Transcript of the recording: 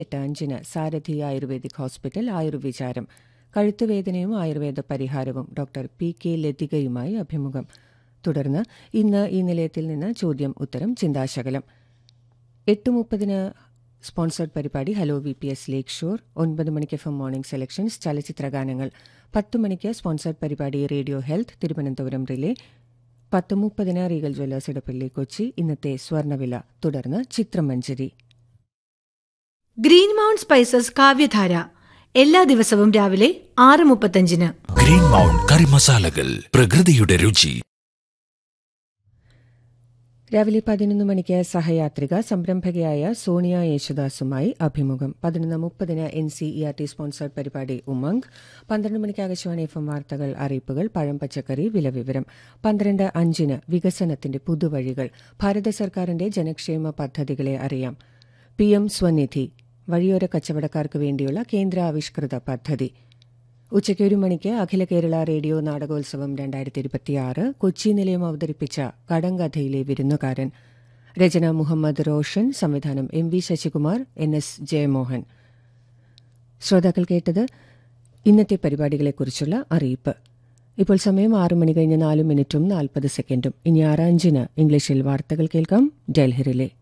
എട്ട് അഞ്ചിന് Sarathi Ayurvedic hospital ആയുർവിചാരം കഴുത്തുവേദനയും ആയുർവേദ പരിഹാരവും ഡോക്ടർ പി കെ ലതികയുമായി അഭിമുഖം തുടർന്ന് ഇന്ന് ഈ നിലയത്തിൽ നിന്ന് ചോദ്യം ഉത്തരം ചിന്താശകലം എട്ട് മുപ്പതിന് സ്പോൺസർഡ് പരിപാടി hello V P S lake shore ഒൻപത് മണിക്ക് എഫ് എം മോർണിംഗ് സെലക്ഷൻസ് ചലച്ചിത്ര ഗാനങ്ങൾ പത്ത് മണിക്ക് സ്പോൺസർഡ് പരിപാടി റേഡിയോ ഹെൽത്ത് തിരുവനന്തപുരം റിലേ പത്ത് മുപ്പതിന് റീഗൽ ജ്വല്ലേഴ്സ് ഇടപ്പള്ളി കൊച്ചി ഇന്നത്തെ സ്വർണ്ണവില തുടർന്ന് ചിത്രമഞ്ജരി ഗ്രീൻ മൗണ്ട് സ്പൈസസ് കാവ്യധാര എല്ലാ ദിവസവും രാവിലെ ആറ് മുപ്പത്തഞ്ചിന് ഗ്രീൻ മൗണ്ട് കറി മസാലകൾ പ്രകൃതിയുടെ രുചി രാവിലെ പതിനൊന്ന് മണിക്ക് സഹയാത്രിക സംരംഭകയായ സോണിയ യേശുദാസുമായി അഭിമുഖം പതിനൊന്ന് മുപ്പതിന് N C E R T sponsored പരിപാടി ഉമംഗ് പന്ത്രണ്ട് മണിക്ക് ആകാശവാണി എഫ് എം വാർത്തകൾ അറിയിപ്പുകൾ പഴം പച്ചക്കറി വിലവിവരം പന്ത്രണ്ട് അഞ്ചിന് വികസനത്തിന്റെ പുതുവഴികൾ ഭാരത സർക്കാരിന്റെ ജനക്ഷേമ പദ്ധതികളെ അറിയാം പി എം സ്വനിധി വഴിയോര കച്ചവടക്കാർക്ക് വേണ്ടിയുള്ള കേന്ദ്ര ആവിഷ്കൃത പദ്ധതി ഉച്ചയ്ക്ക് ഒരു മണിക്ക് അഖില കേരള റേഡിയോ നാടകോത്സവം രണ്ടായിരത്തി ഇരുപത്തിയാറ് കൊച്ചി നിലയം അവതരിപ്പിച്ച കടങ്കഥയിലെ വിരുന്നുകാരൻ രചന മുഹമ്മദ് റോഷൻ സംവിധാനം M V Sasikumar N S Jayamohan ശ്രോതാക്കൾ കേട്ടത് ഇന്നത്തെ പരിപാടികളെക്കുറിച്ചുള്ള അറിയിപ്പ് ഇപ്പോൾ സമയം ആറ് മണി കഴിഞ്ഞ് നാല് മിനിറ്റും നാൽപ്പത് സെക്കൻഡും ഇനി ആറ് അഞ്ചിന് ഇംഗ്ലീഷിൽ വാർത്തകൾ കേൾക്കാം ഡൽഹിറിലെ